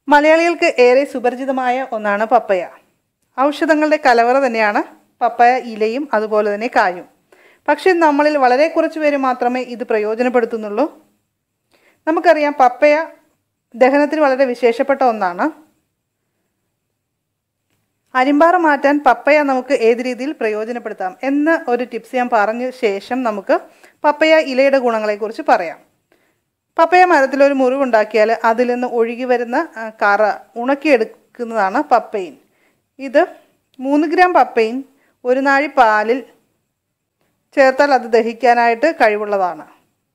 മലയാളികൾക്ക് ഏറെ സുപരിചിതമായ ഒന്നാണ് പപ്പയ ഔഷധങ്ങളുടെ കലവറ തന്നെയാണ് പപ്പയ ഇലയും അതുപോലെ തന്നെ കായും പക്ഷേ നമ്മളിൽ വളരെ കുറച്ച് പേര് മാത്രമേ ഇത് പ്രയോജനപ്പെടുത്തുന്നുള്ളൂ നമുക്കറിയാം പപ്പയ ദഹനത്തിന് വളരെ വിശേഷപ്പെട്ട ഒന്നാണ് അരിമ്പാറ മാറ്റാൻ പപ്പയ നമുക്ക് ഏത് രീതിയിൽ പ്രയോജനപ്പെടുത്താം എന്ന ഒരു ടിപ്സ് ഞാൻ പറഞ്ഞ ശേഷം നമുക്ക് പപ്പയ ഇലയുടെ ഗുണങ്ങളെക്കുറിച്ച് പറയാം പപ്പയ മരത്തിൽ ഒരു മുറിവുണ്ടാക്കിയാൽ അതിൽ നിന്ന് ഒഴുകി വരുന്ന ആ, കറ ഉണക്കിയെടുക്കുന്നതാണ് പപ്പയിൻ ഇത് മൂന്ന് ഗ്രാം പപ്പയിൻ ഒരു നാഴി പാലിൽ ചേർത്താൽ അത് ദഹിക്കാനായിട്ട് കഴിവുള്ളതാണ്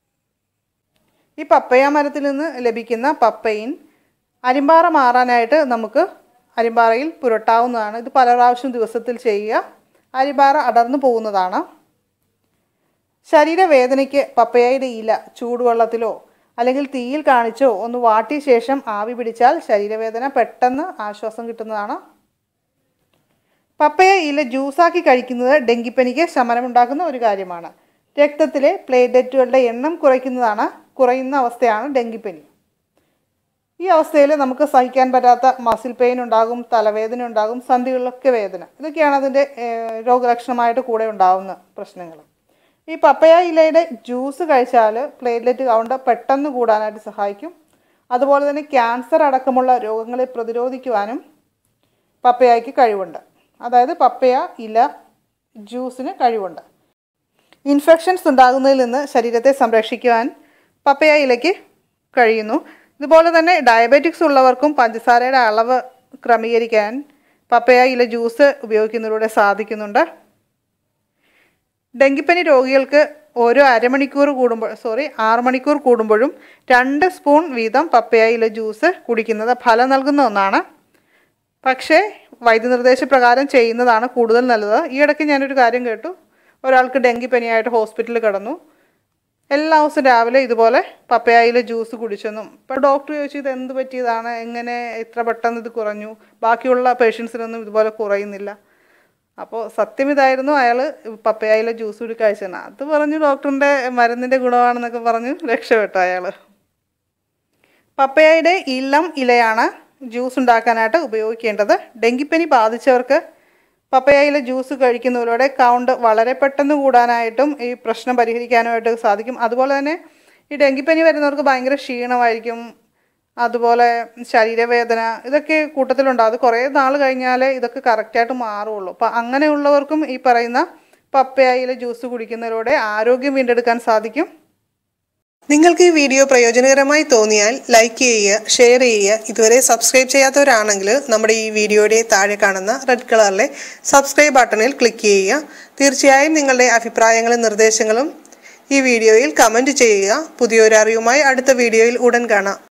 ഈ പപ്പയ മരത്തിൽ നിന്ന് ലഭിക്കുന്ന പപ്പയിൻ അരിമ്പാറ മാറാനായിട്ട് നമുക്ക് അരിമ്പാറയിൽ പുരട്ടാവുന്നതാണ് ഇത് പല പ്രാവശ്യം ദിവസത്തിൽ ചെയ്യുക അരിമ്പാറ അടർന്നു പോകുന്നതാണ് ശരീരവേദനയ്ക്ക് പപ്പയയുടെ ഇല ചൂടുവെള്ളത്തിലോ അല്ലെങ്കിൽ തീയിൽ കാണിച്ചോ ഒന്ന് വാട്ടിയ ശേഷം ആവി പിടിച്ചാൽ ശരീരവേദന പെട്ടെന്ന് ആശ്വാസം കിട്ടുന്നതാണ് പപ്പയ ഇല ജ്യൂസാക്കി കഴിക്കുന്നത് ഡെങ്കിപ്പനിക്ക് ശമനമുണ്ടാക്കുന്ന ഒരു കാര്യമാണ് രക്തത്തിലെ പ്ലേറ്റ്ലെറ്റുകളുടെ എണ്ണം കുറയ്ക്കുന്നതാണ് കുറയുന്ന അവസ്ഥയാണ് ഡെങ്കിപ്പനി ഈ അവസ്ഥയിൽ നമുക്ക് സഹിക്കാൻ പറ്റാത്ത മസിൽ പെയിൻ ഉണ്ടാകും തലവേദന ഉണ്ടാകും സന്ധികളിലൊക്കെ വേദന ഇതൊക്കെയാണ് അതിൻ്റെ ഏഹ്, രോഗലക്ഷണമായിട്ട് കൂടെ ഉണ്ടാകുന്ന പ്രശ്നങ്ങൾ ഈ പപ്പയ ഇലയുടെ ജ്യൂസ് കഴിച്ചാൽ പ്ലേറ്റ്ലെറ്റ് കൗണ്ട് പെട്ടെന്ന് കൂടാനായിട്ട് സഹായിക്കും അതുപോലെ തന്നെ ക്യാൻസർ അടക്കമുള്ള രോഗങ്ങളെ പ്രതിരോധിക്കുവാനും പപ്പയയ്ക്ക് കഴിവുണ്ട് അതായത് പപ്പയ ഇല ജ്യൂസിന് കഴിവുണ്ട് ഇൻഫെക്ഷൻസ് ഉണ്ടാകുന്നതിൽ നിന്ന് ശരീരത്തെ സംരക്ഷിക്കുവാൻ പപ്പയ ഇലയ്ക്ക് കഴിയുന്നു ഇതുപോലെ തന്നെ ഡയബറ്റിക്സ് ഉള്ളവർക്കും പഞ്ചസാരയുടെ അളവ് ക്രമീകരിക്കാൻ പപ്പയ ഇല ജ്യൂസ് ഉപയോഗിക്കുന്നതിലൂടെ സാധിക്കുന്നുണ്ട് ഡെങ്കിപ്പനി രോഗികൾക്ക് ഓരോ അരമണിക്കൂർ കൂടുമ്പോൾ സോറി ആറ് മണിക്കൂർ കൂടുമ്പോഴും രണ്ട് സ്പൂൺ വീതം പപ്പയ ഇല ജ്യൂസ് കുടിക്കുന്നത് ഫലം നൽകുന്ന ഒന്നാണ് പക്ഷേ വൈദ്യനിർദ്ദേശപ്രകാരം ചെയ്യുന്നതാണ് കൂടുതൽ നല്ലത് ഈ ഇടയ്ക്ക് ഞാനൊരു കാര്യം കേട്ടു ഒരാൾക്ക് ഡെങ്കിപ്പനിയായിട്ട് ഹോസ്പിറ്റലിൽ കിടന്നു എല്ലാ ദിവസവും രാവിലെ ഇതുപോലെ പപ്പയായിലെ ജ്യൂസ് കുടിച്ചെന്നും ഇപ്പോൾ ഡോക്ടർ ചോദിച്ചു ഇത് എന്ത് പറ്റിയതാണ് എങ്ങനെ ഇത്ര പെട്ടെന്ന് ഇത് കുറഞ്ഞു ബാക്കിയുള്ള പേഷ്യൻസിനൊന്നും ഇതുപോലെ കുറയുന്നില്ല അപ്പോൾ സത്യം ഇതായിരുന്നു അയാൾ പപ്പയായിലെ ജ്യൂസ് കൂടി കഴിച്ചെന്ന് അത് പറഞ്ഞു ഡോക്ടറിൻ്റെ മരുന്നിൻ്റെ ഗുണമാണെന്നൊക്കെ പറഞ്ഞു രക്ഷപ്പെട്ടു അയാൾ പപ്പയയുടെ ഇളം ഇലയാണ് ജ്യൂസ് ഉണ്ടാക്കാനായിട്ട് ഉപയോഗിക്കേണ്ടത് ഡെങ്കിപ്പനി ബാധിച്ചവർക്ക് പപ്പയയിലെ ജ്യൂസ് കഴിക്കുന്നതിലൂടെ കൗണ്ട് വളരെ പെട്ടെന്ന് കൂടാനായിട്ടും ഈ പ്രശ്നം പരിഹരിക്കാനുമായിട്ട് സാധിക്കും അതുപോലെ തന്നെ ഈ ഡെങ്കിപ്പനി വരുന്നവർക്ക് ഭയങ്കര ക്ഷീണമായിരിക്കും അതുപോലെ ശരീരവേദന ഇതൊക്കെ കൂട്ടത്തിലുണ്ടാവും അത് കുറേ നാൾ കഴിഞ്ഞാലേ ഇതൊക്കെ കറക്റ്റായിട്ട് മാറുള്ളൂ അപ്പം അങ്ങനെയുള്ളവർക്കും ഈ പറയുന്ന പപ്പയയിലെ ജ്യൂസ് കുടിക്കുന്നതിലൂടെ ആരോഗ്യം വീണ്ടെടുക്കാൻ സാധിക്കും നിങ്ങൾക്ക് ഈ വീഡിയോ പ്രയോജനകരമായി തോന്നിയാൽ ലൈക്ക് ചെയ്യുക ഷെയർ ചെയ്യുക ഇതുവരെ സബ്സ്ക്രൈബ് ചെയ്യാത്തവരാണെങ്കിൽ നമ്മുടെ ഈ വീഡിയോയുടെ താഴെ കാണുന്ന റെഡ് കളറിലെ സബ്സ്ക്രൈബ് ബട്ടണിൽ ക്ലിക്ക് ചെയ്യുക തീർച്ചയായും നിങ്ങളുടെ അഭിപ്രായങ്ങളും നിർദ്ദേശങ്ങളും ഈ വീഡിയോയിൽ കമൻറ്റ് ചെയ്യുക പുതിയൊരു അറിവുമായി അടുത്ത വീഡിയോയിൽ ഉടൻ കാണാം